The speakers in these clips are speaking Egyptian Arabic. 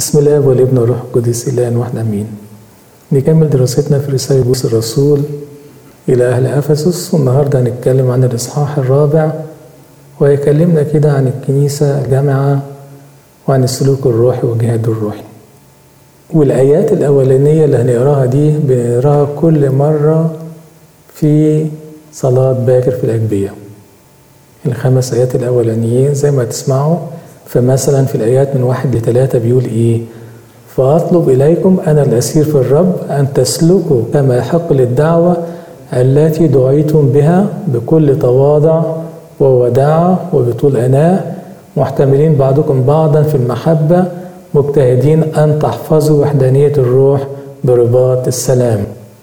بسم الله والابن والروح القدس الان واحد امين نكمل دراستنا في رسالة بولس الرسول إلى أهل أفسس والنهاردة هنتكلم عن الإصحاح الرابع ويكلمنا كده عن الكنيسة الجامعة وعن السلوك الروحي والجهاد الروحي والآيات الأولانية اللي هنقراها دي بنقراها كل مرة في صلاة باكر في الأجبية الخمس آيات الأولانيين زي ما تسمعوا فمثلا في الآيات من واحد لثلاثة بيقول إيه فأطلب إليكم أنا الأسير في الرب أن تسلكوا كما يحق للدعوة التي دعيتم بها بكل تواضع ووداعة وبطول أناة محتملين بعضكم بعضا في المحبة مجتهدين أن تحفظوا وحدانية الروح برباط السلام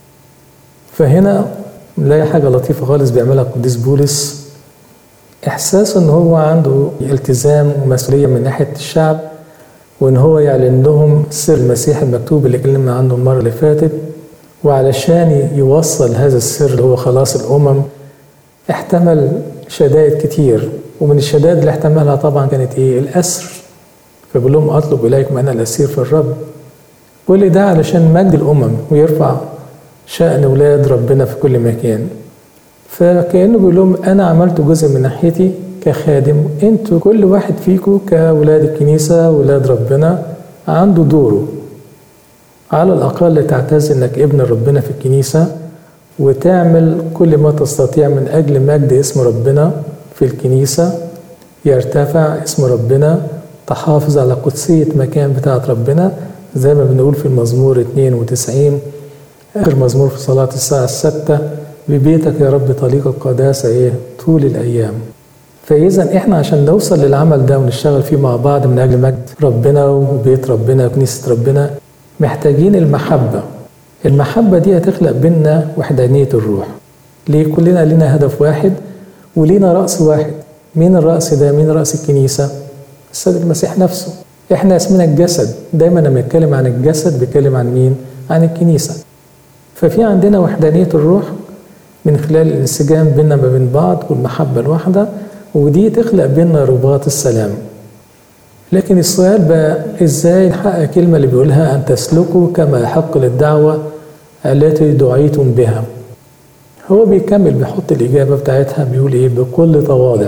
فهنا نلاقي حاجة لطيفة خالص بيعملها القديس بولس إحساس إن هو عنده التزام ومسؤولية من ناحية الشعب وإن هو يعلن لهم سر المسيح المكتوب اللي اتكلمنا عنه المرة اللي فاتت وعلشان يوصل هذا السر اللي هو خلاص الأمم احتمل شدائد كتير ومن الشدائد اللي احتملها طبعا كانت إيه؟ الأسر فبيقول لهم أطلب إليكم أنا الأسير في الرب كل ده علشان مجد الأمم ويرفع شأن أولاد ربنا في كل مكان فكأنه بيقول لهم أنا عملت جزء من ناحيتي كخادم انتوا كل واحد فيكم كأولاد الكنيسة ولاد ربنا عنده دوره على الأقل تعتز إنك ابن ربنا في الكنيسة وتعمل كل ما تستطيع من أجل مجد اسم ربنا في الكنيسة يرتفع اسم ربنا تحافظ على قدسية مكان بتاعة ربنا زي ما بنقول في المزمور 92 آخر مزمور في صلاة الساعة الستة ببيتك يا رب طريق القداسة إيه طول الأيام فإذا إحنا عشان نوصل للعمل ده ونشتغل فيه مع بعض من أجل مجد ربنا وبيت ربنا وكنيسة ربنا محتاجين المحبة المحبة دي هتخلق بينا وحدانية الروح ليه كلنا لنا هدف واحد ولينا رأس واحد مين الرأس ده مين رأس الكنيسة السيد المسيح نفسه احنا اسمنا الجسد دايما لما نتكلم عن الجسد بيتكلم عن مين عن الكنيسة ففي عندنا وحدانية الروح من خلال الانسجام بيننا ما بين بعض والمحبة الواحدة ودي تخلق بيننا رباط السلام لكن السؤال بقى ازاي نحقق الكلمة اللي بيقولها أن تسلكوا كما يحق للدعوة التي دعيتم بها هو بيكمل بيحط الإجابة بتاعتها بيقول إيه بكل تواضع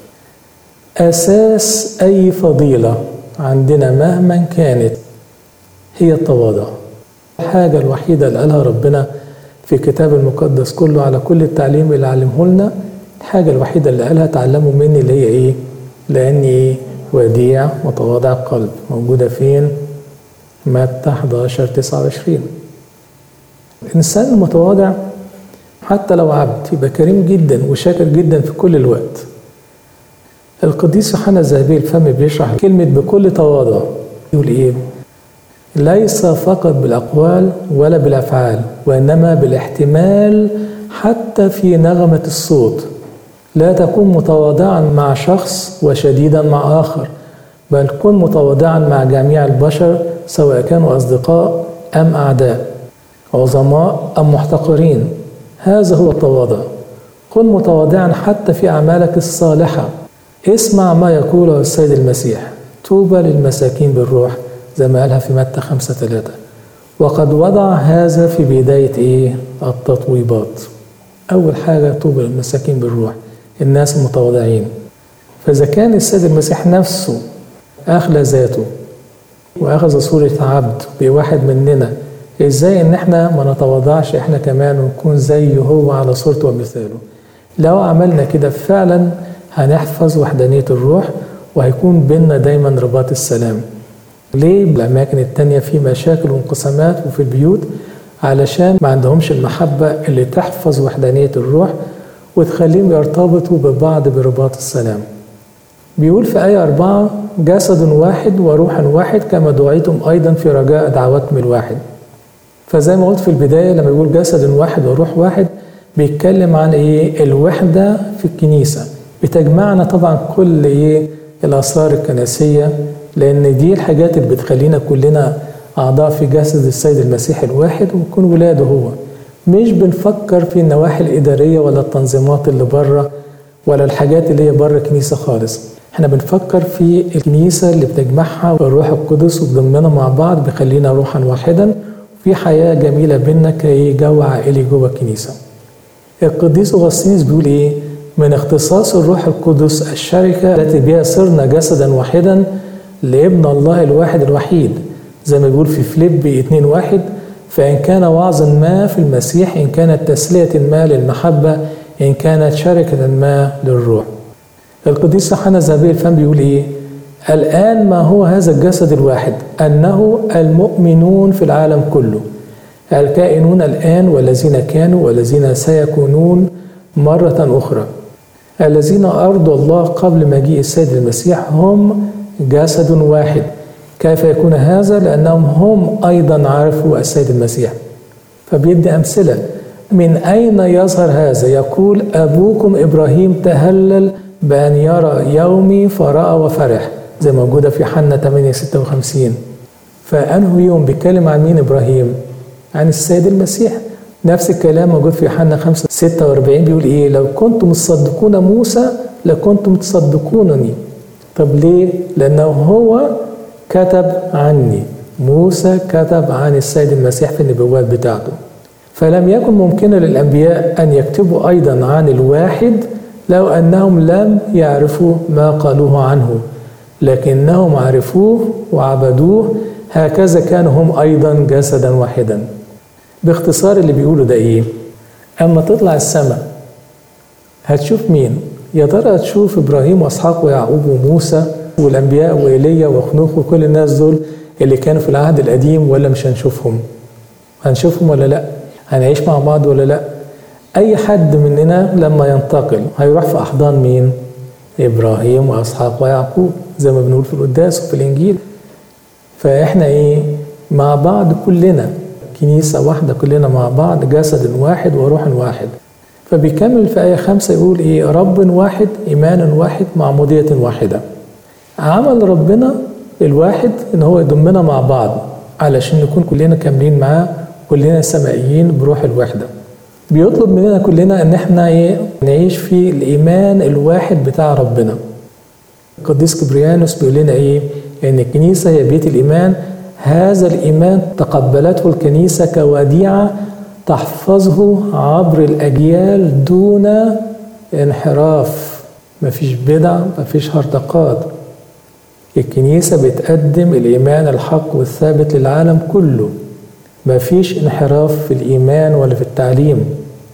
أساس أي فضيلة عندنا مهما كانت هي التواضع الحاجة الوحيدة اللي قالها ربنا في الكتاب المقدس كله على كل التعليم اللي علمه لنا الحاجة الوحيدة اللي قالها تعلموا مني اللي هي إيه؟ لأني إيه؟ وديع متواضع القلب موجودة فين؟ متى 11 29 الإنسان المتواضع حتى لو عبد يبقى كريم جدا وشاكر جدا في كل الوقت القديس يوحنا الذهبي الفم بيشرح كلمة بكل تواضع يقول إيه؟ ليس فقط بالأقوال ولا بالأفعال وإنما بالاحتمال حتى في نغمة الصوت لا تكون متواضعا مع شخص وشديدا مع آخر بل كن متواضعا مع جميع البشر سواء كانوا أصدقاء أم أعداء عظماء أم محتقرين هذا هو التواضع كن متواضعا حتى في أعمالك الصالحة اسمع ما يقوله السيد المسيح طوبى للمساكين بالروح زي ما قالها في متى خمسة ثلاثة وقد وضع هذا في بداية إيه؟ التطويبات أول حاجة طوبى للمساكين بالروح الناس المتواضعين فإذا كان السيد المسيح نفسه أخلى ذاته وأخذ صورة عبد بواحد مننا إزاي إن إحنا ما نتواضعش إحنا كمان ونكون زيه هو على صورته ومثاله لو عملنا كده فعلا هنحفظ وحدانية الروح وهيكون بيننا دايما رباط السلام ليه الأماكن التانية في مشاكل وانقسامات وفي البيوت علشان ما عندهمش المحبة اللي تحفظ وحدانية الروح وتخليهم يرتبطوا ببعض برباط السلام بيقول في آية أربعة جسد واحد وروح واحد كما دعيتم أيضا في رجاء دعوتكم الواحد فزي ما قلت في البداية لما يقول جسد واحد وروح واحد بيتكلم عن إيه الوحدة في الكنيسة بتجمعنا طبعا كل إيه الأسرار الكنسية لأن دي الحاجات اللي بتخلينا كلنا أعضاء في جسد السيد المسيح الواحد ونكون ولاده هو مش بنفكر في النواحي الإدارية ولا التنظيمات اللي بره ولا الحاجات اللي هي بره الكنيسة خالص احنا بنفكر في الكنيسة اللي بتجمعها والروح القدس وبضمنا مع بعض بيخلينا روحا واحدا في حياة جميلة بينا كي جو عائلي جوه الكنيسة القديس أغسطينوس بيقول إيه من اختصاص الروح القدس الشركة التي بها صرنا جسدا واحدا لابن الله الواحد الوحيد زي ما بيقول في فيليب 2 واحد فإن كان وعظا ما في المسيح إن كانت تسلية ما للمحبة إن كانت شركة ما للروح القديس يوحنا الذهبي الفم بيقول إيه الآن ما هو هذا الجسد الواحد أنه المؤمنون في العالم كله الكائنون الآن والذين كانوا والذين سيكونون مرة أخرى الذين أرضوا الله قبل مجيء السيد المسيح هم جسد واحد كيف يكون هذا؟ لأنهم هم أيضا عرفوا السيد المسيح فبيدي أمثلة من أين يظهر هذا؟ يقول أبوكم إبراهيم تهلل بأن يرى يومي فرأى وفرح زي موجودة في حنا 8 56 فأنه يوم بيتكلم عن مين إبراهيم؟ عن السيد المسيح نفس الكلام موجود في حنا 5 46 بيقول إيه؟ لو كنتم تصدقون موسى لكنتم تصدقونني طب ليه؟ لأنه هو كتب عني موسى كتب عن السيد المسيح في النبوات بتاعته فلم يكن ممكنا للأنبياء أن يكتبوا أيضا عن الواحد لو أنهم لم يعرفوا ما قالوه عنه لكنهم عرفوه وعبدوه هكذا كانوا هم أيضا جسدا واحدا باختصار اللي بيقوله ده إيه أما تطلع السماء هتشوف مين يا ترى هتشوف إبراهيم وإسحاق ويعقوب وموسى والأنبياء وإيليا وخنوخ وكل الناس دول اللي كانوا في العهد القديم ولا مش هنشوفهم هنشوفهم ولا لا هنعيش مع بعض ولا لا أي حد مننا لما ينتقل هيروح في أحضان مين إبراهيم وإسحاق ويعقوب زي ما بنقول في القداس وفي الإنجيل فإحنا إيه مع بعض كلنا كنيسة واحدة كلنا مع بعض جسد واحد وروح واحد فبيكمل في آية خمسة يقول إيه رب واحد إيمان واحد معمودية واحدة عمل ربنا الواحد إن هو يضمنا مع بعض علشان نكون كلنا كاملين معاه كلنا سمائيين بروح الوحدة بيطلب مننا كلنا إن إحنا إيه نعيش في الإيمان الواحد بتاع ربنا القديس كبريانوس بيقول لنا إيه إن الكنيسة هي بيت الإيمان هذا الإيمان تقبلته الكنيسة كوديعة تحفظه عبر الأجيال دون انحراف مفيش بدع مفيش هرطقات الكنيسة بتقدم الإيمان الحق والثابت للعالم كله مفيش انحراف في الإيمان ولا في التعليم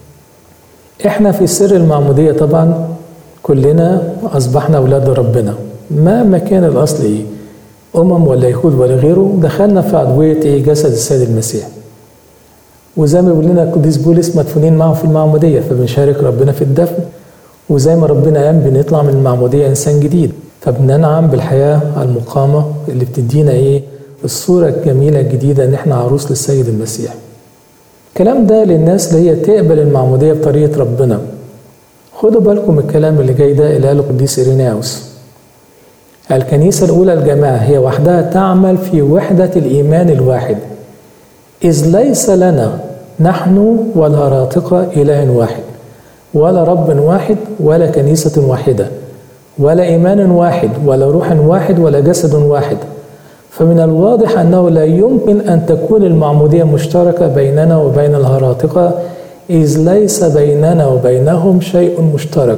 إحنا في سر المعمودية طبعا كلنا أصبحنا أولاد ربنا مهما كان الأصل إيه أمم ولا يهود ولا غيره دخلنا في عضوية إيه جسد السيد المسيح وزي ما بيقول لنا القديس بولس مدفونين معه في المعمودية فبنشارك ربنا في الدفن وزي ما ربنا قام بنطلع من المعمودية إنسان جديد فبننعم بالحياة المقامة اللي بتدينا إيه الصورة الجميلة الجديدة إن إحنا عروس للسيد المسيح الكلام ده للناس اللي هي تقبل المعمودية بطريقة ربنا خدوا بالكم الكلام اللي جاي ده اللي قاله القديس إيريناوس الكنيسة الأولى الجماعة هي وحدها تعمل في وحدة الإيمان الواحد إذ ليس لنا نحن والهراطقة إله واحد ولا رب واحد ولا كنيسة واحدة ولا إيمان واحد ولا روح واحد ولا جسد واحد فمن الواضح أنه لا يمكن أن تكون المعمودية مشتركة بيننا وبين الهراطقة إذ ليس بيننا وبينهم شيء مشترك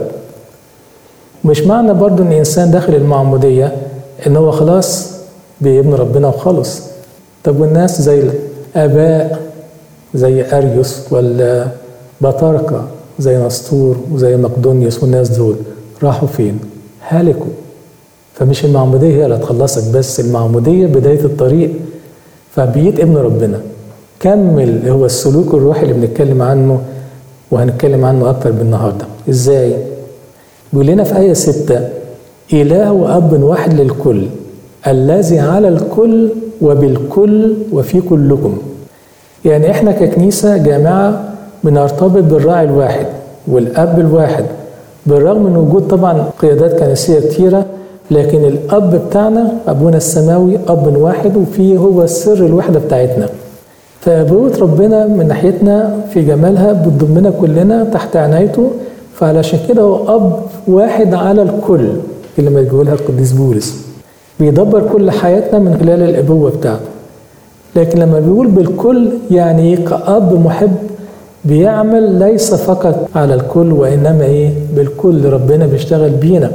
مش معنى برضو ان الانسان داخل المعموديه ان هو خلاص بابن ربنا وخلص طب والناس زي الاباء زي اريوس ولا بطاركه زي نسطور وزي مقدونيوس والناس دول راحوا فين؟ هلكوا فمش المعموديه هي اللي هتخلصك بس المعموديه بدايه الطريق فبقيت ابن ربنا كمل هو السلوك الروحي اللي بنتكلم عنه وهنتكلم عنه اكتر بالنهارده ازاي؟ بيقول لنا في آية ستة إله وأب واحد للكل الذي على الكل وبالكل وفي كلكم يعني إحنا ككنيسة جامعة بنرتبط بالراعي الواحد والأب الواحد بالرغم من وجود طبعا قيادات كنسية كتيرة لكن الأب بتاعنا أبونا السماوي أب واحد وفيه هو سر الوحدة بتاعتنا فأبوة ربنا من ناحيتنا في جمالها بتضمنا كلنا تحت عنايته فعلشان كده هو أب واحد على الكل كلمة بيقولها القديس بولس بيدبر كل حياتنا من خلال الأبوة بتاعته لكن لما بيقول بالكل يعني ايه كأب محب بيعمل ليس فقط على الكل وإنما إيه بالكل ربنا بيشتغل بينا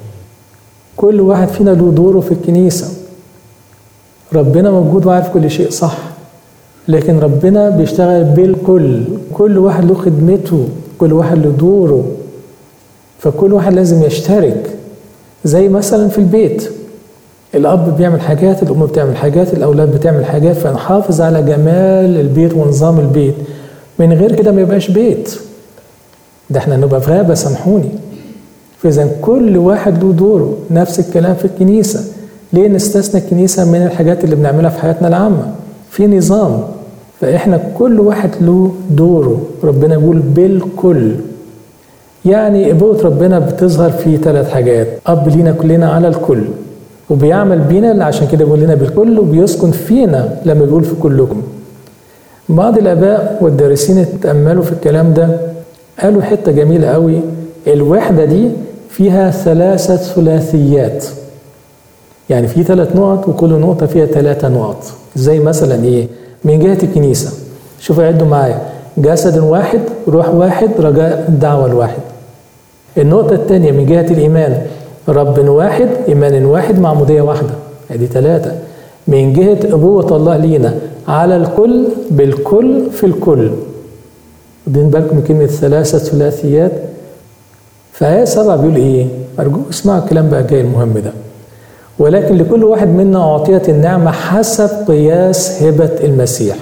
كل واحد فينا له دوره في الكنيسة ربنا موجود وعارف كل شيء صح لكن ربنا بيشتغل بالكل كل واحد له خدمته كل واحد له دوره فكل واحد لازم يشترك زي مثلا في البيت الأب بيعمل حاجات الأم بتعمل حاجات الأولاد بتعمل حاجات فنحافظ على جمال البيت ونظام البيت من غير كده ما يبقاش بيت ده احنا نبقى في غابة سامحوني فإذا كل واحد له دوره نفس الكلام في الكنيسة ليه نستثنى الكنيسة من الحاجات اللي بنعملها في حياتنا العامة في نظام فإحنا كل واحد له دوره ربنا يقول بالكل يعني أبوة ربنا بتظهر في ثلاث حاجات أب لينا كلنا على الكل وبيعمل بينا عشان كده بيقول لنا بالكل وبيسكن فينا لما بيقول في كلكم بعض الآباء والدارسين اتأملوا في الكلام ده قالوا حتة جميلة قوي الوحدة دي فيها ثلاثة ثلاثيات يعني في ثلاث نقط وكل نقطة فيها ثلاثة نقط زي مثلا إيه من جهة الكنيسة شوفوا عدوا معايا جسد واحد روح واحد رجاء الدعوة الواحد النقطة الثانية من جهة الإيمان رب واحد إيمان واحد معمودية واحدة ادي ثلاثة من جهة أبوة الله لينا على الكل بالكل في الكل واخدين بالكم من كلمة ثلاثة ثلاثيات فآية سبعة بيقول إيه؟ أرجوك اسمعوا الكلام بقى الجاي المهم ده ولكن لكل واحد منا أعطيت النعمة حسب قياس هبة المسيح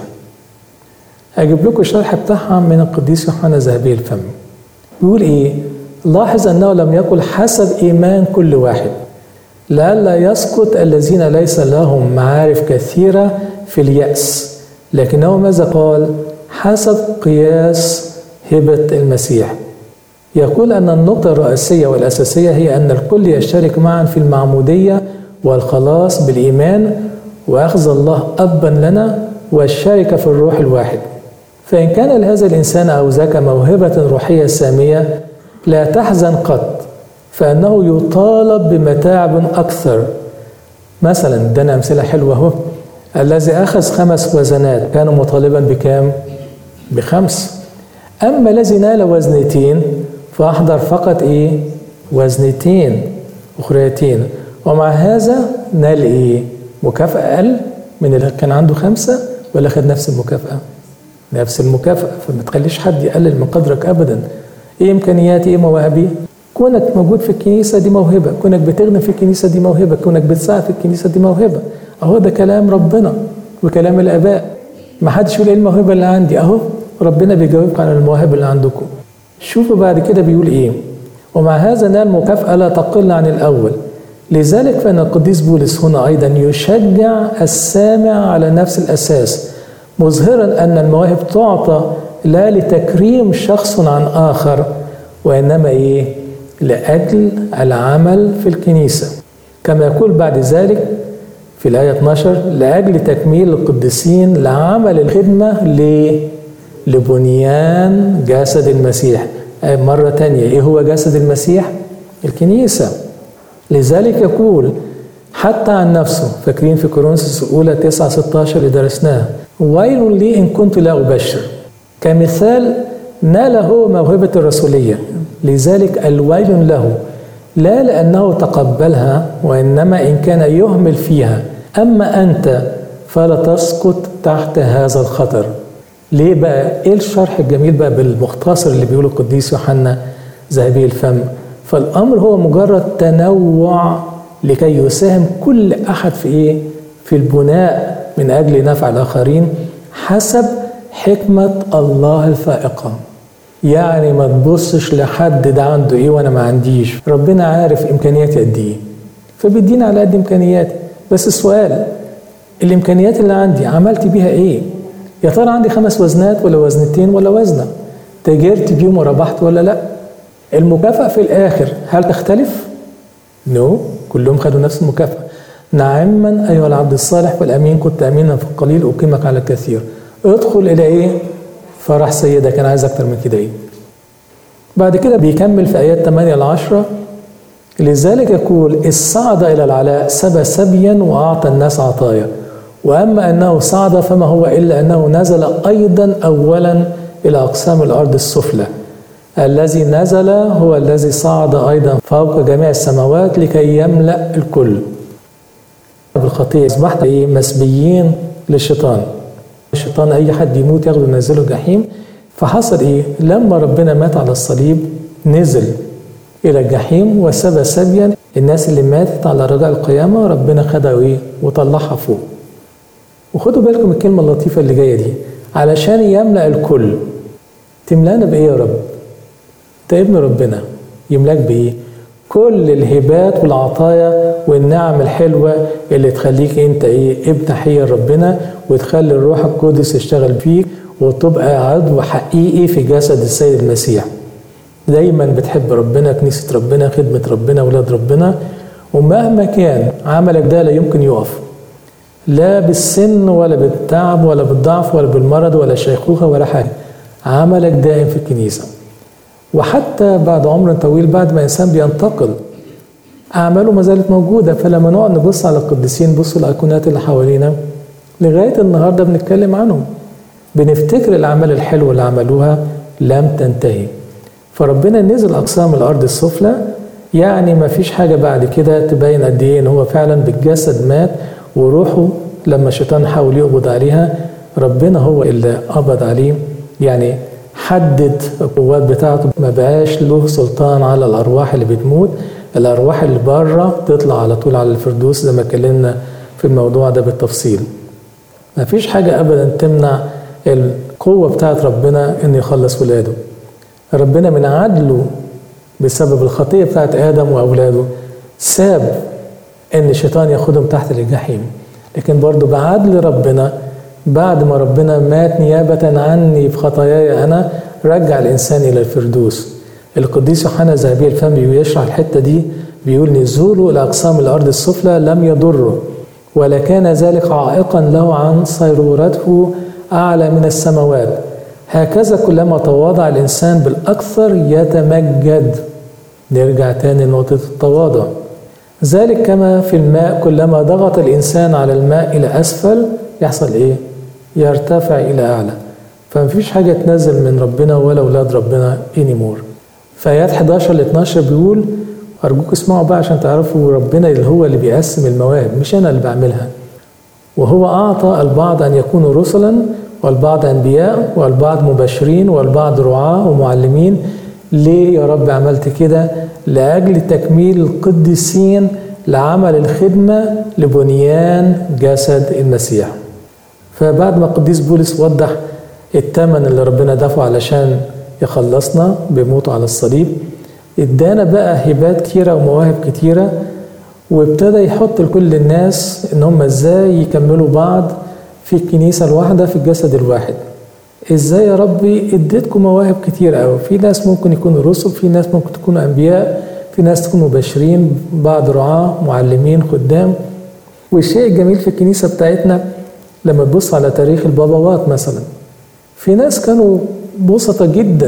أجيب لكم الشرح بتاعها من القديس يوحنا ذهبي الفم بيقول إيه؟ لاحظ أنه لم يقل حسب إيمان كل واحد لئلا يسقط الذين ليس لهم معارف كثيرة في اليأس لكنه ماذا قال؟ حسب قياس هبة المسيح يقول أن النقطة الرئيسية والأساسية هي أن الكل يشترك معا في المعمودية والخلاص بالإيمان وأخذ الله أبا لنا والشركة في الروح الواحد فإن كان لهذا الإنسان أو ذاك موهبة روحية سامية لا تحزن قط فإنه يطالب بمتاعب أكثر مثلا ادانا أمثلة حلوة أهو الذي أخذ خمس وزنات كان مطالبا بكام؟ بخمس أما الذي نال وزنتين فأحضر فقط إيه؟ وزنتين أخريتين ومع هذا نال إيه؟ مكافأة أقل من اللي كان عنده خمسة ولا خد نفس المكافأة؟ نفس المكافأة فما تخليش حد يقلل من قدرك أبدا إيه إمكانياتي إيه مواهبي؟ كونك موجود في الكنيسة دي موهبة كونك بتخدم في الكنيسة دي موهبة كونك بتساعد في الكنيسة دي موهبة أهو ده كلام ربنا وكلام الآباء ما حدش يقول إيه الموهبة اللي عندي أهو ربنا بيجاوبك عن المواهب اللي عندكم شوفوا بعد كده بيقول إيه ومع هذا نال مكافأة لا تقل عن الأول لذلك فإن القديس بولس هنا أيضا يشجع السامع على نفس الأساس مظهرا أن المواهب تعطى لا لتكريم شخص عن آخر وإنما إيه لأجل العمل في الكنيسة كما يقول بعد ذلك في الآية 12 لأجل تكميل القديسين لعمل الخدمة ليه؟ لبنيان جسد المسيح مرة تانية إيه هو جسد المسيح؟ الكنيسة لذلك يقول حتى عن نفسه فاكرين في كورنثوس الأولى 9 16 اللي درسناها ويل لي إن كنت لا أبشر كمثال نال هو موهبة الرسولية لذلك الويل له لا لأنه تقبلها وإنما إن كان يهمل فيها أما أنت فلا تسقط تحت هذا الخطر ليه بقى إيه الشرح الجميل بقى بالمختصر اللي بيقوله القديس يوحنا ذهبي الفم فالأمر هو مجرد تنوع لكي يساهم كل أحد في إيه في البناء من أجل نفع الآخرين حسب حكمة الله الفائقة يعني ما تبصش لحد ده عنده ايه وانا ما عنديش ربنا عارف امكانياتي قد ايه فبيدينا على قد امكانياتي بس السؤال الامكانيات اللي عندي عملت بيها ايه يا ترى عندي خمس وزنات ولا وزنتين ولا وزنه تاجرت بيهم وربحت ولا لا المكافأة في الآخر هل تختلف؟ نو no. كلهم خدوا نفس المكافأة نعما أيها العبد الصالح والأمين كنت أمينا في القليل أقيمك على الكثير ادخل إلى إيه؟ فرح سيدة كان عايز أكتر من كده إيه؟ بعد كده بيكمل في آيات 8 ل 10 لذلك يقول إذ صعد إلى العلاء سبى سبيا وأعطى الناس عطايا وأما أنه صعد فما هو إلا أنه نزل أيضا أولا إلى أقسام الأرض السفلى الذي نزل هو الذي صعد أيضا فوق جميع السماوات لكي يملأ الكل بالخطيئة أصبحت مسبيين للشيطان الشيطان أي حد يموت ياخده ينزله الجحيم فحصل إيه لما ربنا مات على الصليب نزل إلى الجحيم وسبى سبيا الناس اللي ماتت على رجاء القيامة ربنا خدها إيه وطلعها فوق وخدوا بالكم الكلمة اللطيفة اللي جاية دي علشان يملأ الكل تملانا بإيه يا رب؟ أنت ابن ربنا يملاك بإيه؟ كل الهبات والعطايا والنعم الحلوة اللي تخليك أنت إيه؟ ابن حي ربنا وتخلي الروح القدس يشتغل فيك وتبقى عضو حقيقي في جسد السيد المسيح. دايما بتحب ربنا كنيسة ربنا خدمة ربنا ولاد ربنا ومهما كان عملك ده لا يمكن يقف لا بالسن ولا بالتعب ولا بالضعف ولا بالمرض ولا الشيخوخة ولا حاجة عملك دائم في الكنيسة وحتى بعد عمر طويل بعد ما إنسان بينتقل أعماله ما زالت موجودة فلما نقعد نبص على القديسين نبص الأيقونات اللي حوالينا لغاية النهاردة بنتكلم عنهم بنفتكر الأعمال الحلوة اللي عملوها لم تنتهي فربنا نزل أقسام الأرض السفلى يعني ما فيش حاجة بعد كده تبين قد إيه إن هو فعلا بالجسد مات وروحه لما الشيطان حاول يقبض عليها ربنا هو اللي قبض عليه يعني حدد القوات بتاعته ما بقاش له سلطان على الارواح اللي بتموت الارواح اللي بره تطلع على طول على الفردوس زي ما اتكلمنا في الموضوع ده بالتفصيل ما فيش حاجة أبدا تمنع القوة بتاعت ربنا إنه يخلص ولاده ربنا من عدله بسبب الخطية بتاعت آدم وأولاده ساب ان الشيطان ياخدهم تحت الجحيم لكن برضو بعدل ربنا بعد ما ربنا مات نيابة عني في خطاياي أنا رجع الإنسان إلى الفردوس القديس يوحنا ذهبي الفم بيشرح الحتة دي بيقول نزوله إلى أقسام الأرض السفلى لم يضره ولا كان ذلك عائقا له عن صيرورته أعلى من السماوات هكذا كلما تواضع الإنسان بالأكثر يتمجد نرجع تاني لنقطة التواضع ذلك كما في الماء كلما ضغط الإنسان على الماء إلى أسفل يحصل إيه؟ يرتفع إلى أعلى فمفيش حاجة تنزل من ربنا ولا أولاد ربنا anymore فآيات 11 ل 12 بيقول أرجوك اسمعوا بقى عشان تعرفوا ربنا اللي هو اللي بيقسم المواهب مش أنا اللي بعملها وهو أعطى البعض أن يكونوا رسلا والبعض أنبياء والبعض مبشرين والبعض رعاة ومعلمين ليه يا رب عملت كده لأجل تكميل القديسين لعمل الخدمة لبنيان جسد المسيح فبعد ما القديس بولس وضح الثمن اللي ربنا دفعه علشان يخلصنا بموته على الصليب ادانا بقى هبات كتيرة ومواهب كتيرة وابتدى يحط لكل الناس ان هم ازاي يكملوا بعض في الكنيسة الواحدة في الجسد الواحد ازاي يا ربي اديتكم مواهب كتير قوي في ناس ممكن يكونوا رسل في ناس ممكن تكونوا انبياء في ناس تكونوا مبشرين بعض رعاة معلمين خدام والشيء الجميل في الكنيسة بتاعتنا لما تبص على تاريخ الباباوات مثلا في ناس كانوا بسطة جدا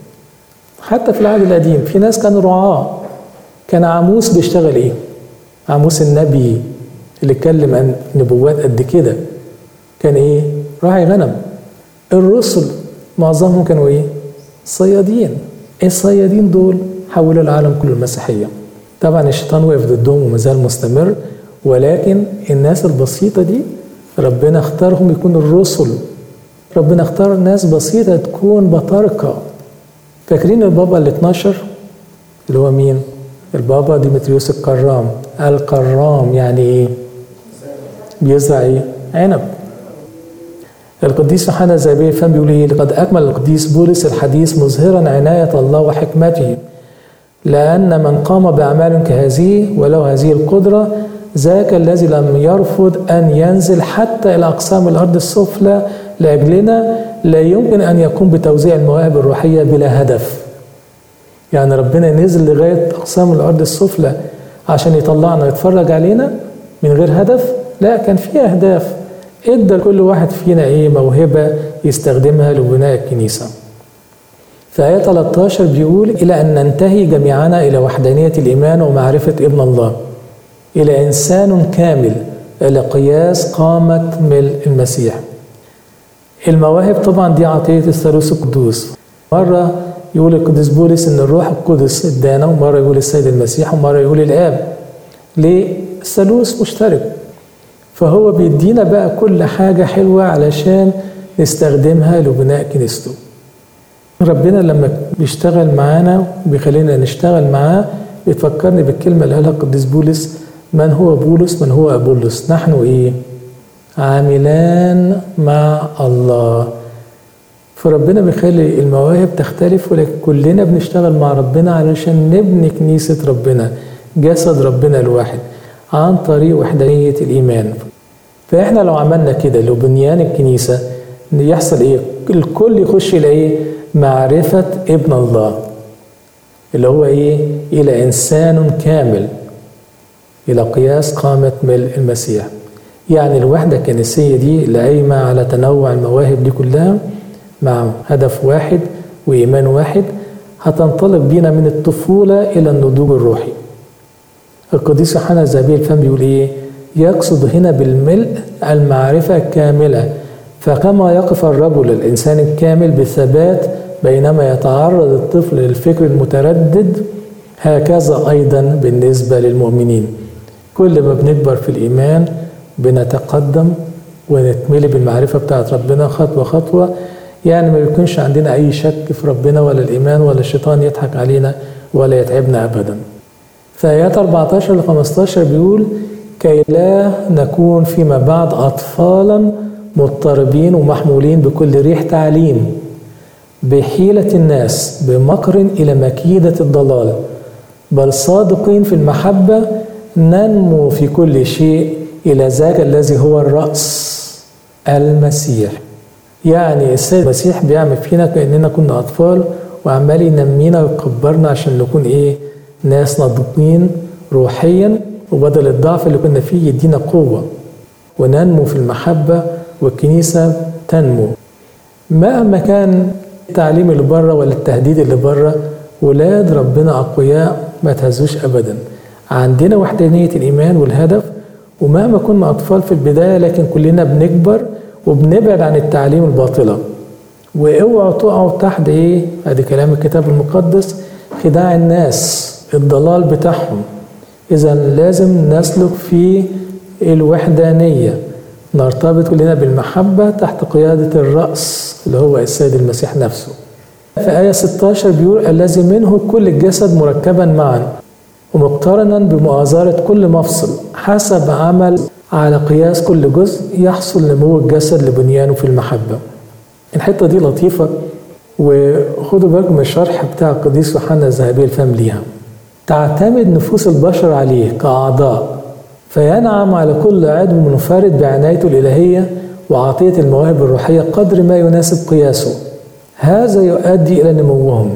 حتى في العهد القديم في ناس كانوا رعاة كان عاموس بيشتغل ايه عاموس النبي اللي اتكلم عن نبوات قد كده كان ايه راعي غنم الرسل معظمهم كانوا ايه صيادين الصيادين دول حولوا العالم كله المسيحية طبعا الشيطان وقف ضدهم ومازال مستمر ولكن الناس البسيطة دي ربنا اختارهم يكونوا الرسل ربنا اختار ناس بسيطة تكون بطاركة فاكرين البابا ال 12 اللي هو مين؟ البابا ديمتريوس الكرام الكرام يعني ايه؟ بيزرع ايه؟ عنب القديس يوحنا الزابير فهم بيقول ايه؟ لقد اكمل القديس بولس الحديث مظهرا عناية الله وحكمته لأن من قام بأعمال كهذه وله هذه القدرة ذاك الذي لم يرفض أن ينزل حتى إلى أقسام الأرض السفلى لأجلنا لا يمكن أن يقوم بتوزيع المواهب الروحية بلا هدف يعني ربنا نزل لغاية أقسام الأرض السفلى عشان يطلعنا يتفرج علينا من غير هدف لا كان في أهداف ادى لكل واحد فينا ايه موهبة يستخدمها لبناء الكنيسة في آية 13 بيقول إلى أن ننتهي جميعنا إلى وحدانية الإيمان ومعرفة ابن الله إلى إنسان كامل إلى قياس قامة ملء المسيح المواهب طبعا دي عطية الثالوث القدوس مرة يقول القديس بولس إن الروح القدس ادانا ومرة يقول السيد المسيح ومرة يقول الآب ليه؟ الثالوث مشترك فهو بيدينا بقى كل حاجة حلوة علشان نستخدمها لبناء كنيسته ربنا لما بيشتغل معانا بيخلينا نشتغل معاه بتفكرني بالكلمة اللي قالها القديس بولس من هو بولس من هو أبولس نحن إيه عاملان مع الله فربنا بيخلي المواهب تختلف ولكن كلنا بنشتغل مع ربنا علشان نبني كنيسة ربنا جسد ربنا الواحد عن طريق وحدانية الإيمان فإحنا لو عملنا كده لو بنيان الكنيسة يحصل إيه الكل يخش إلى إيه معرفة ابن الله اللي هو إيه إلى إنسان كامل إلى قياس قامة ملء المسيح يعني الوحدة الكنسية دي اللي قايمة على تنوع المواهب دي كلها مع هدف واحد وإيمان واحد هتنطلق بينا من الطفولة إلى النضوج الروحي القديس يوحنا الزابيل الفم بيقول إيه يقصد هنا بالملء المعرفة كاملة فكما يقف الرجل الإنسان الكامل بثبات بينما يتعرض الطفل للفكر المتردد هكذا أيضا بالنسبة للمؤمنين كل ما بنكبر في الإيمان بنتقدم ونتملي بالمعرفة بتاعت ربنا خطوة خطوة يعني ما بيكونش عندنا أي شك في ربنا ولا الإيمان ولا الشيطان يضحك علينا ولا يتعبنا أبدا في آيات 14 ل 15 بيقول كي لا نكون فيما بعد أطفالا مضطربين ومحمولين بكل ريح تعليم بحيلة الناس بمكر إلى مكيدة الضلال بل صادقين في المحبة ننمو في كل شيء إلى ذاك الذي هو الرأس المسيح يعني السيد المسيح بيعمل فينا كأننا كنا أطفال وعمال ينمينا ويكبرنا عشان نكون إيه ناس ناضجين روحيا وبدل الضعف اللي كنا فيه يدينا قوة وننمو في المحبة والكنيسة تنمو مهما كان التعليم اللي بره ولا التهديد اللي بره ولاد ربنا أقوياء ما تهزوش أبدا عندنا وحدانية الإيمان والهدف ومهما كنا أطفال في البداية لكن كلنا بنكبر وبنبعد عن التعليم الباطلة واوعوا تقعوا تحت ايه ادي كلام الكتاب المقدس خداع الناس الضلال بتاعهم اذا لازم نسلك في الوحدانيه نرتبط كلنا بالمحبه تحت قياده الراس اللي هو السيد المسيح نفسه في آية 16 بيقول الذي منه كل الجسد مركبا معا ومقترنا بمؤازرة كل مفصل حسب عمل على قياس كل جزء يحصل نمو الجسد لبنيانه في المحبة الحتة دي لطيفة وخدوا بالكم من الشرح بتاع القديس يوحنا الذهبي الفم ليها تعتمد نفوس البشر عليه كأعضاء فينعم على كل عضو منفرد بعنايته الإلهية وعطية المواهب الروحية قدر ما يناسب قياسه هذا يؤدي إلى نموهم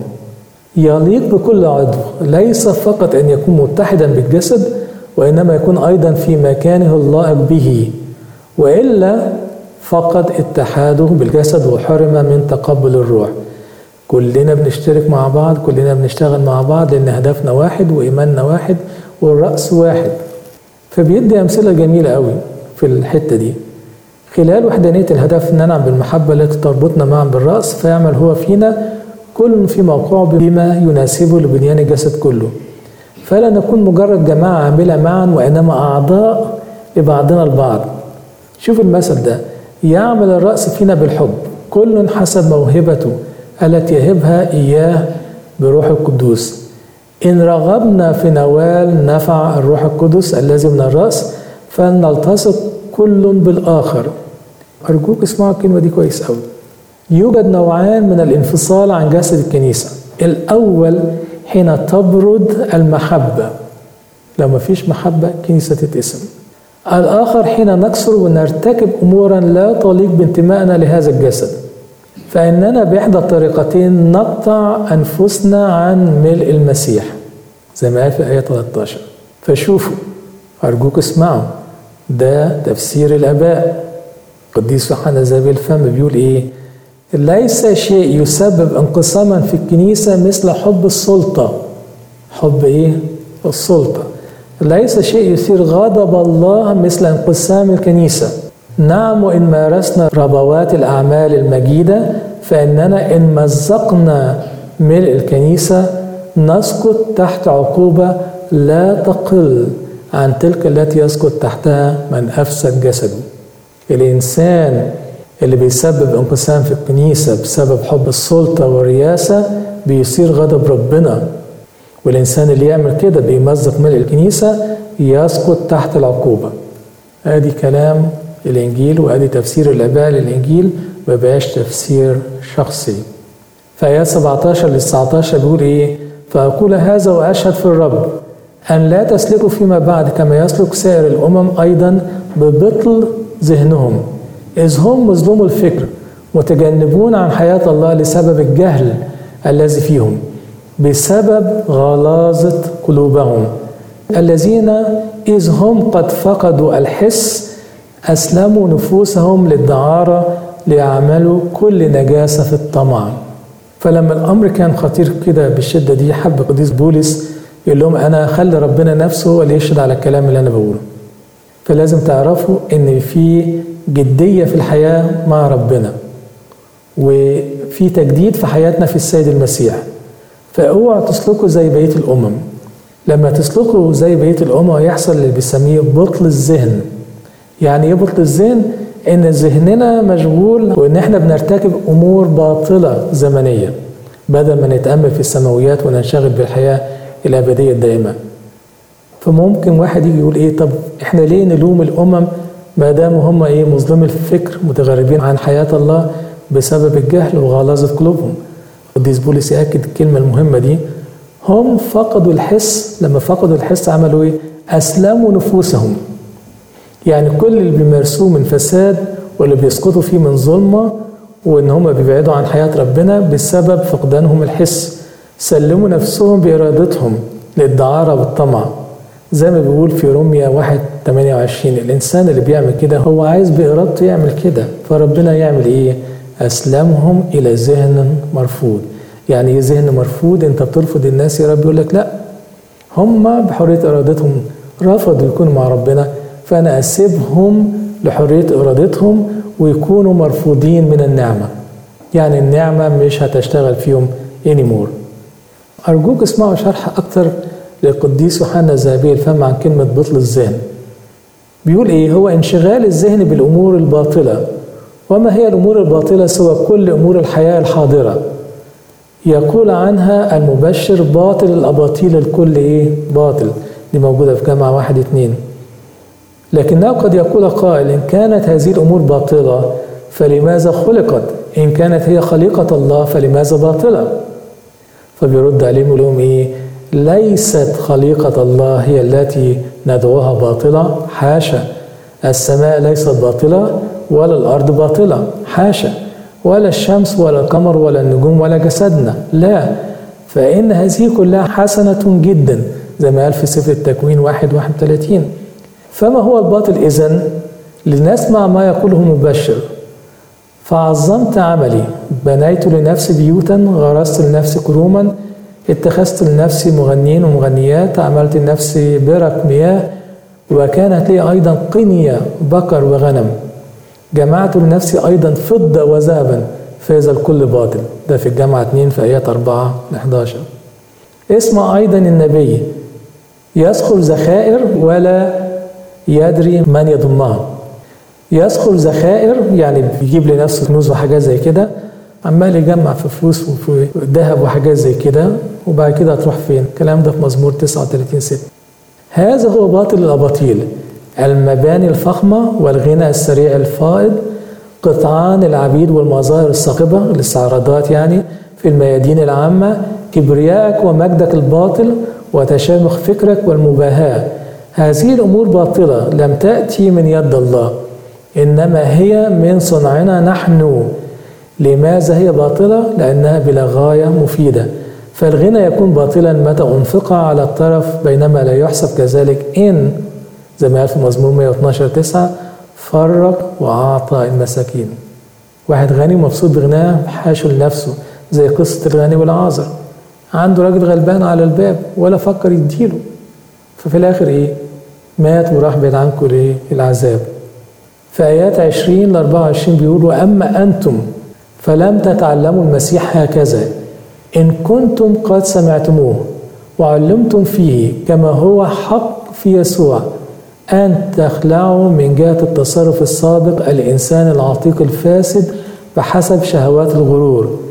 يليق بكل عضو ليس فقط أن يكون متحدا بالجسد وإنما يكون أيضا في مكانه اللائق به وإلا فقد اتحاده بالجسد وحرم من تقبل الروح كلنا بنشترك مع بعض كلنا بنشتغل مع بعض لأن هدفنا واحد وإيماننا واحد والرأس واحد فبيدي أمثلة جميلة قوي في الحتة دي خلال وحدانية الهدف ننعم بالمحبة التي تربطنا معا بالرأس فيعمل هو فينا كل في موقعه بما يناسبه لبنيان الجسد كله فلا نكون مجرد جماعة عاملة معا وإنما أعضاء لبعضنا البعض شوف المثل ده يعمل الرأس فينا بالحب كل حسب موهبته التي يهبها إياه بروح القدوس إن رغبنا في نوال نفع الروح القدس الذي من الرأس فلنلتصق كل بالآخر أرجوك اسمعوا الكلمة دي كويس أوي يوجد نوعان من الانفصال عن جسد الكنيسة الأول حين تبرد المحبة لو ما فيش محبة كنيسة تتقسم الآخر حين نكسر ونرتكب أمورا لا تليق بانتمائنا لهذا الجسد فإننا بإحدى الطريقتين نقطع أنفسنا عن ملء المسيح زي ما قال في آية 13 فشوفوا أرجوك اسمعوا ده تفسير الآباء قديس يوحنا زابيل الفم بيقول إيه ليس شيء يسبب انقساما في الكنيسة مثل حب السلطة حب ايه؟ السلطة ليس شيء يثير غضب الله مثل انقسام الكنيسة نعم وإن مارسنا ربوات الأعمال المجيدة فإننا إن مزقنا ملء الكنيسة نسقط تحت عقوبة لا تقل عن تلك التي يسقط تحتها من أفسد جسده الإنسان اللي بيسبب انقسام في الكنيسة بسبب حب السلطة والرياسة بيصير غضب ربنا والإنسان اللي يعمل كده بيمزق ملء الكنيسة يسقط تحت العقوبة ادي كلام الإنجيل وادي تفسير الآباء للإنجيل ما بقاش تفسير شخصي فآيات 17 ل 19 بيقول إيه؟ فأقول هذا وأشهد في الرب أن لا تسلكوا فيما بعد كما يسلك سائر الأمم أيضا ببطل ذهنهم إذ هم مظلوم الفكر متجنبون عن حياة الله لسبب الجهل الذي فيهم بسبب غلاظة قلوبهم الذين إذ هم قد فقدوا الحس أسلموا نفوسهم للدعارة ليعملوا كل نجاسة في الطمع فلما الأمر كان خطير كده بالشدة دي حب قديس بولس يقول لهم أنا أخلي ربنا نفسه هو اللي يشهد على الكلام اللي أنا بقوله فلازم تعرفوا إن في جدية في الحياة مع ربنا وفي تجديد في حياتنا في السيد المسيح فاوعوا تسلكوا زي بقية الأمم لما تسلكوا زي بقية الأمم هيحصل اللي بيسميه بطل الذهن يعني ايه بطل الذهن؟ ان ذهننا مشغول وان احنا بنرتكب امور باطله زمنيه بدل ما نتامل في السماويات وننشغل بالحياه الابديه الدائمه. فممكن واحد يجي يقول ايه طب احنا ليه نلوم الامم ما دام هم ايه مظلمي الفكر متغربين عن حياه الله بسبب الجهل وغلاظه قلوبهم. قديس بولس ياكد الكلمه المهمه دي هم فقدوا الحس لما فقدوا الحس عملوا ايه؟ اسلموا نفوسهم يعني كل اللي بيمارسوه من فساد واللي بيسقطوا فيه من ظلمة وإن هم بيبعدوا عن حياة ربنا بسبب فقدانهم الحس سلموا نفسهم بإرادتهم للدعارة والطمع زي ما بيقول في روميا 1 28 الإنسان اللي بيعمل كده هو عايز بإرادته يعمل كده فربنا يعمل إيه؟ أسلمهم إلى ذهن مرفوض يعني إيه ذهن مرفوض أنت بترفض الناس يا رب يقول لك لا هم بحرية إرادتهم رفضوا يكونوا مع ربنا فأنا أسيبهم لحرية إرادتهم ويكونوا مرفوضين من النعمة يعني النعمة مش هتشتغل فيهم anymore أرجوك اسمعوا شرح أكتر للقديس يوحنا الذهبي الفم عن كلمة بطل الذهن بيقول إيه هو انشغال الذهن بالأمور الباطلة وما هي الأمور الباطلة سوى كل أمور الحياة الحاضرة يقول عنها المبشر باطل الأباطيل الكل إيه باطل دي موجودة في جامعة واحد اتنين لكنه قد يقول قائل إن كانت هذه الأمور باطلة فلماذا خلقت إن كانت هي خليقة الله فلماذا باطلة فبيرد عليهم يقول لهم إيه ليست خليقة الله هي التي ندعوها باطلة حاشا السماء ليست باطلة ولا الأرض باطلة حاشا ولا الشمس ولا القمر ولا النجوم ولا جسدنا لا فإن هذه كلها حسنة جدا زي ما قال في سفر التكوين واحد واحد وثلاثين فما هو الباطل إذن لنسمع ما يقوله مبشر فعظمت عملي بنيت لنفسي بيوتا غرست لنفسي كروما اتخذت لنفسي مغنيين ومغنيات عملت لنفسي برك مياه وكانت لي أيضا قنية بقر وغنم جمعت لنفسي أيضا فضة وذهبا فإذا الكل باطل ده في الجامعة 2 في آيات 4 ل 11 اسمع أيضا النبي يسخر ذخائر ولا يدري من يضمها يسخر ذخائر يعني بيجيب لنفسه كنوز وحاجات زي كده عمال يجمع في فلوس وفي ذهب وحاجات زي كده وبعد كده هتروح فين الكلام ده في مزمور 39 6 هذا هو باطل الأباطيل المباني الفخمة والغنى السريع الفائض قطعان العبيد والمظاهر الصاخبة الاستعراضات يعني في الميادين العامة كبريائك ومجدك الباطل وتشامخ فكرك والمباهاة هذه الأمور باطلة لم تأتي من يد الله إنما هي من صنعنا نحن لماذا هي باطلة؟ لأنها بلا غاية مفيدة فالغنى يكون باطلا متى أنفق على الطرف بينما لا يحسب كذلك إن زي ما قال في مزمور 112 9 فرق وأعطى المساكين واحد غني مبسوط بغناه حاشو لنفسه زي قصة الغني والعازر عنده راجل غلبان على الباب ولا فكر يديله ففي الآخر إيه مات وراح بعيد عنكم لإيه العذاب في آيات 20 ل 24 بيقول وأما أنتم فلم تتعلموا المسيح هكذا إن كنتم قد سمعتموه وعلمتم فيه كما هو حق في يسوع أن تخلعوا من جهة التصرف السابق الإنسان العتيق الفاسد بحسب شهوات الغرور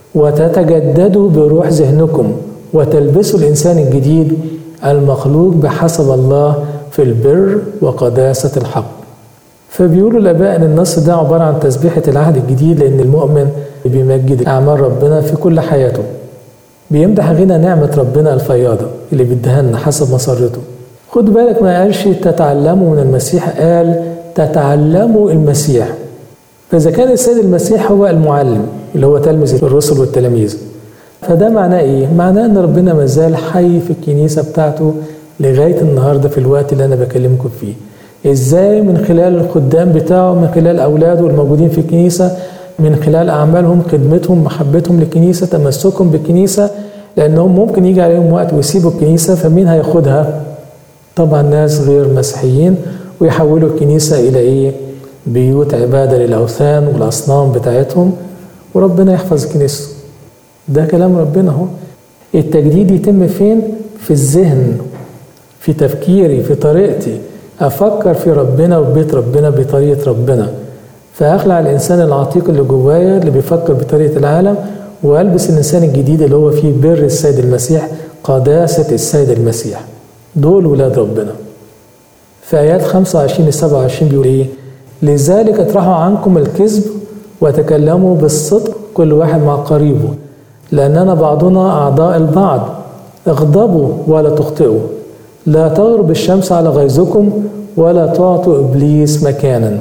وتتجددوا بروح ذهنكم وتلبسوا الإنسان الجديد المخلوق بحسب الله في البر وقداسة الحق فبيقولوا الآباء إن النص ده عبارة عن تسبيحة العهد الجديد لأن المؤمن بيمجد أعمال ربنا في كل حياته بيمدح غنى نعمة ربنا الفياضة اللي بيديها لنا حسب مسرته خد بالك ما قالش تتعلموا من المسيح قال تتعلموا المسيح فإذا كان السيد المسيح هو المعلم اللي هو تلمذ الرسل والتلاميذ فده معناه إيه؟ معناه إن ربنا ما زال حي في الكنيسة بتاعته لغاية النهاردة في الوقت اللي أنا بكلمكم فيه إزاي من خلال الخدام بتاعه من خلال أولاده الموجودين في الكنيسة من خلال أعمالهم خدمتهم محبتهم للكنيسة تمسكهم بالكنيسة لأنهم ممكن يجي عليهم وقت ويسيبوا الكنيسة فمين هياخدها؟ طبعا ناس غير مسيحيين ويحولوا الكنيسة إلى إيه؟ بيوت عبادة للأوثان والأصنام بتاعتهم وربنا يحفظ كنيسته ده كلام ربنا اهو التجديد يتم فين؟ في الذهن في تفكيري في طريقتي أفكر في ربنا وبيت ربنا بطريقة ربنا فأخلع الإنسان العتيق اللي جوايا اللي بيفكر بطريقة العالم وألبس الإنسان الجديد اللي هو فيه بر السيد المسيح قداسة السيد المسيح دول ولاد ربنا في آيات 25 ل 27 بيقول إيه؟ لذلك اطرحوا عنكم الكذب وتكلموا بالصدق كل واحد مع قريبه لأننا بعضنا أعضاء البعض اغضبوا ولا تخطئوا لا تغرب الشمس على غيظكم ولا تعطوا إبليس مكانا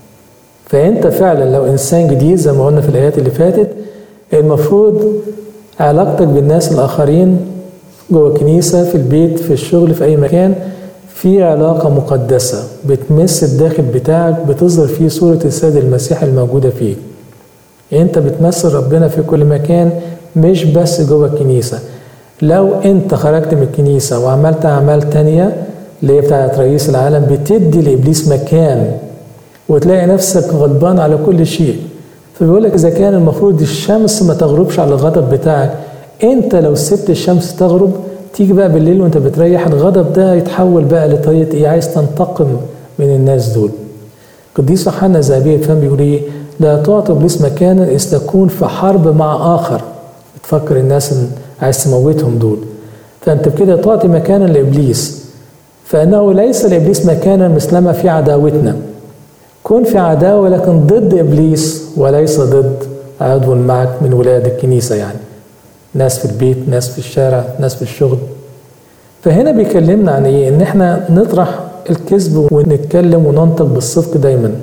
فأنت فعلا لو إنسان جديد زي ما قلنا في الآيات اللي فاتت المفروض علاقتك بالناس الآخرين جوه الكنيسة في البيت في الشغل في أي مكان في علاقة مقدسة بتمس الداخل بتاعك بتظهر فيه صورة السيد المسيح الموجودة فيك انت بتمثل ربنا في كل مكان مش بس جوه الكنيسة لو انت خرجت من الكنيسة وعملت أعمال تانية اللي هي بتاعت رئيس العالم بتدي لإبليس مكان وتلاقي نفسك غضبان على كل شيء فبيقول لك إذا كان المفروض الشمس ما تغربش على الغضب بتاعك انت لو سبت الشمس تغرب تيجي بقى بالليل وانت بتريح الغضب ده يتحول بقى لطريقه ايه عايز تنتقم من الناس دول قديس يوحنا الذهبي الفم بيقول ايه لا تعطي ابليس مكانا اذ تكون في حرب مع اخر بتفكر الناس ان عايز تموتهم دول فانت بكده تعطي مكانا لابليس فانه ليس لابليس مكانا مثلما في عداوتنا كن في عداوه لكن ضد ابليس وليس ضد عضو معك من ولاد الكنيسه يعني ناس في البيت ناس في الشارع ناس في الشغل فهنا بيكلمنا عن ايه ان احنا نطرح الكذب ونتكلم وننطق بالصدق دايما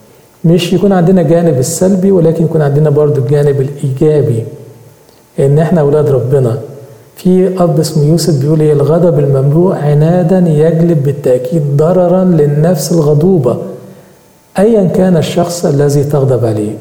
مش يكون عندنا جانب السلبي ولكن يكون عندنا برضو الجانب الايجابي ان احنا اولاد ربنا في اب اسمه يوسف بيقول ايه الغضب المملوء عنادا يجلب بالتاكيد ضررا للنفس الغضوبه ايا كان الشخص الذي تغضب عليه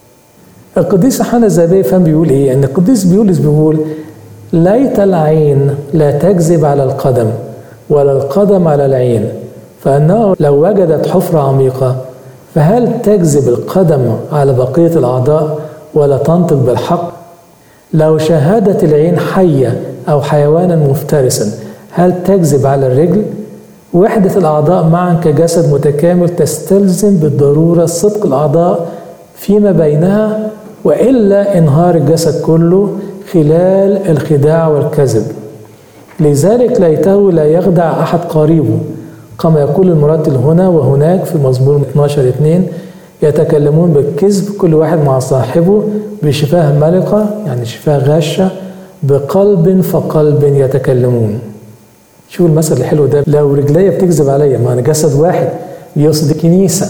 القديس يوحنا الذهبي فهم بيقول ايه؟ ان القديس بيولس بيقول ليت العين لا تكذب على القدم ولا القدم على العين فانه لو وجدت حفره عميقه فهل تكذب القدم على بقيه الاعضاء ولا تنطق بالحق؟ لو شاهدت العين حيه او حيوانا مفترسا هل تكذب على الرجل؟ وحده الاعضاء معا كجسد متكامل تستلزم بالضروره صدق الاعضاء فيما بينها والا انهار الجسد كله خلال الخداع والكذب لذلك ليته لا يخدع احد قريبه كما يقول المرتل هنا وهناك في مزمور 12 2 يتكلمون بالكذب كل واحد مع صاحبه بشفاه ملقة يعني شفاه غاشة بقلب فقلب يتكلمون شوف المثل الحلو ده لو رجليا بتكذب عليا ما انا جسد واحد بيقصد الكنيسه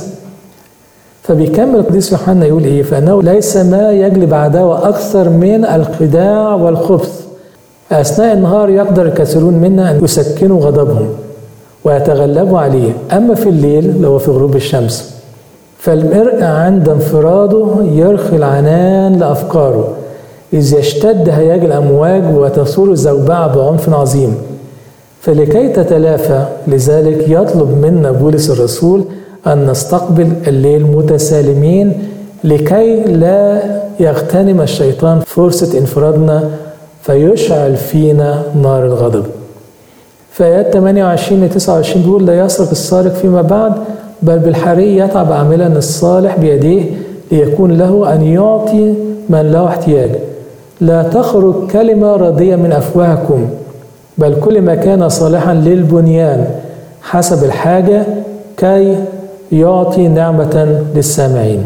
فبيكمل القديس يوحنا يقول ايه فانه ليس ما يجلب عداوه اكثر من الخداع والخبث اثناء النهار يقدر الكثيرون منا ان يسكنوا غضبهم ويتغلبوا عليه اما في الليل اللي هو في غروب الشمس فالمرء عند انفراده يرخي العنان لأفكاره إذ يشتد هياج الأمواج وتثور الزوبعة بعنف عظيم فلكي تتلافى لذلك يطلب منا بولس الرسول أن نستقبل الليل متسالمين لكي لا يغتنم الشيطان فرصة انفرادنا فيشعل فينا نار الغضب في آيات 28 ل 29 بيقول لا يسرق السارق فيما بعد بل بالحري يتعب عاملا الصالح بيديه ليكون له أن يعطي من له احتياج لا تخرج كلمة راضية من أفواهكم بل كل ما كان صالحا للبنيان حسب الحاجة كي يعطي نعمة للسامعين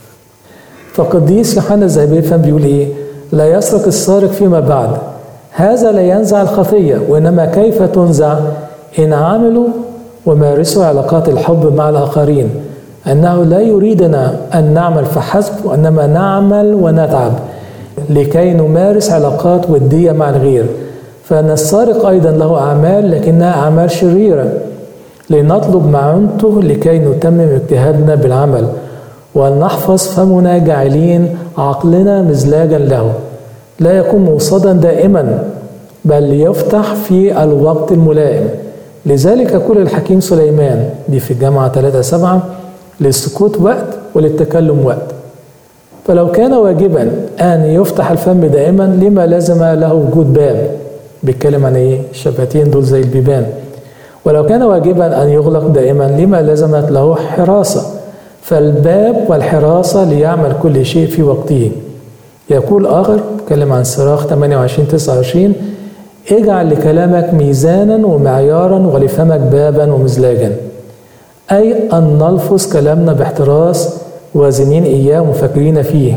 فقديس يوحنا الذهبي الفم بيقول ايه لا يسرق السارق فيما بعد هذا لا ينزع الخطية وإنما كيف تنزع إن عملوا ومارسوا علاقات الحب مع الآخرين أنه لا يريدنا أن نعمل فحسب وإنما نعمل ونتعب لكي نمارس علاقات ودية مع الغير فأن السارق أيضا له أعمال لكنها أعمال شريرة لنطلب معونته لكي نتمم اجتهادنا بالعمل ولنحفظ فمنا جاعلين عقلنا مزلاجا له لا يكون موصدا دائما بل يفتح في الوقت الملائم لذلك كل الحكيم سليمان دي في الجامعة 3 7 للسكوت وقت وللتكلم وقت فلو كان واجبا أن يفتح الفم دائما لما لازم له وجود باب بيتكلم عن ايه الشفتين دول زي البيبان ولو كان واجبا أن يغلق دائما لما لزمت له حراسة فالباب والحراسة ليعمل كل شيء في وقته يقول آخر تكلم عن صراخ 28 29 اجعل لكلامك ميزانا ومعيارا ولفمك بابا ومزلاجا أي أن نلفظ كلامنا باحتراس وازنين إياه ومفكرين فيه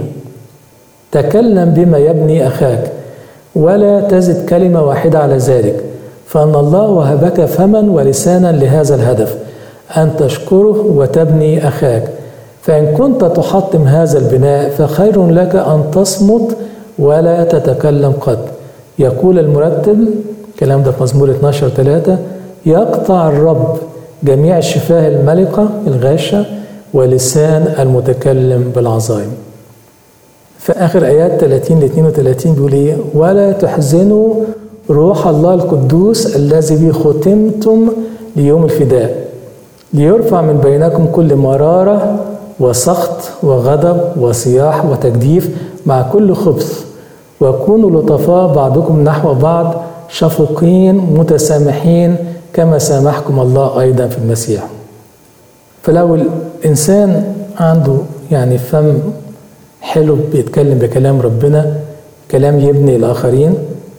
تكلم بما يبني أخاك ولا تزد كلمة واحدة على ذلك فأن الله وهبك فما ولسانا لهذا الهدف أن تشكره وتبني أخاك فإن كنت تحطم هذا البناء فخير لك أن تصمت ولا تتكلم قط يقول المرتب الكلام ده في مزمور 12 3 يقطع الرب جميع الشفاه الملقة الغاشة ولسان المتكلم بالعظائم في آخر آيات 30 ل 32 بيقول إيه ولا تحزنوا روح الله القدوس الذي به ختمتم ليوم الفداء ليرفع من بينكم كل مرارة وسخط وغضب وصياح وتجديف مع كل خبث وكونوا لطفاء بعضكم نحو بعض شفقين متسامحين كما سامحكم الله أيضا في المسيح فلو الإنسان عنده يعني فم حلو بيتكلم بكلام ربنا كلام يبني الآخرين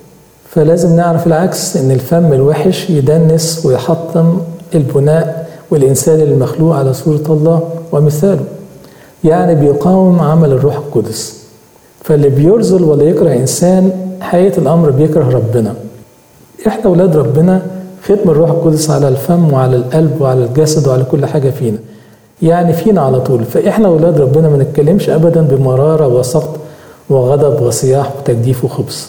فلازم نعرف العكس ان الفم الوحش يدنس ويحطم البناء والانسان المخلوق على صوره الله ومثاله يعني بيقاوم عمل الروح القدس فاللي بيرزل ولا يكره انسان حقيقه الامر بيكره ربنا احنا اولاد ربنا ختم الروح القدس على الفم وعلى القلب وعلى الجسد وعلى كل حاجه فينا يعني فينا على طول فاحنا اولاد ربنا ما نتكلمش ابدا بمراره وسخط وغضب وصياح وتجديف وخبث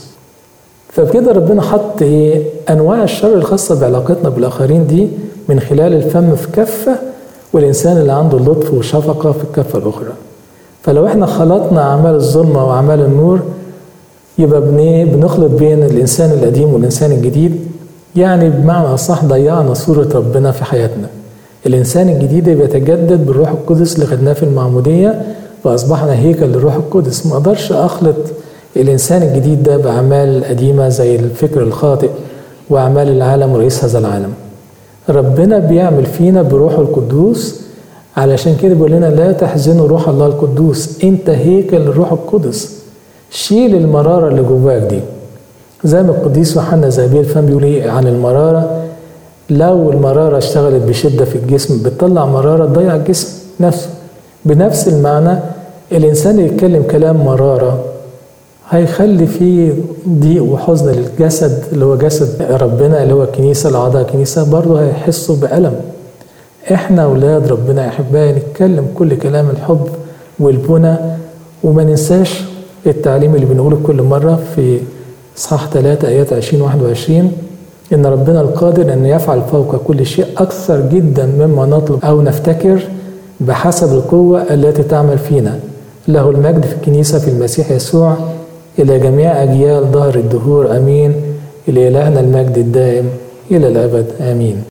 فبكده ربنا حط ايه انواع الشر الخاصه بعلاقتنا بالاخرين دي من خلال الفم في كفه والانسان اللي عنده اللطف وشفقه في الكفه الاخرى فلو احنا خلطنا اعمال الظلمه واعمال النور يبقى بنخلط بين الانسان القديم والانسان الجديد يعني بمعنى اصح ضيعنا صوره ربنا في حياتنا الانسان الجديد بيتجدد بالروح القدس اللي خدناه في المعموديه فاصبحنا هيكل للروح القدس ما اقدرش اخلط الإنسان الجديد ده بأعمال قديمة زي الفكر الخاطئ وأعمال العالم ورئيس هذا العالم ربنا بيعمل فينا بروحه القدوس علشان كده بيقول لنا لا تحزنوا روح الله القدوس انت هيكل الروح القدس شيل المرارة اللي جواك دي زي ما القديس يوحنا زابيل الفم بيقول ايه عن المرارة لو المرارة اشتغلت بشدة في الجسم بتطلع مرارة تضيع الجسم نفسه بنفس المعنى الإنسان اللي يتكلم كلام مرارة هيخلي فيه ضيق وحزن للجسد اللي هو جسد ربنا اللي هو الكنيسه الاعضاء الكنيسه برضه هيحسوا بالم احنا اولاد ربنا يا احبائي نتكلم كل كلام الحب والبنى وما ننساش التعليم اللي بنقوله كل مره في اصحاح 3 ايات 20 21 ان ربنا القادر ان يفعل فوق كل شيء اكثر جدا مما نطلب او نفتكر بحسب القوة التي تعمل فينا له المجد في الكنيسة في المسيح يسوع إلى جميع أجيال ظهر الدهور أمين إلى إلهنا المجد الدائم إلى الأبد آمين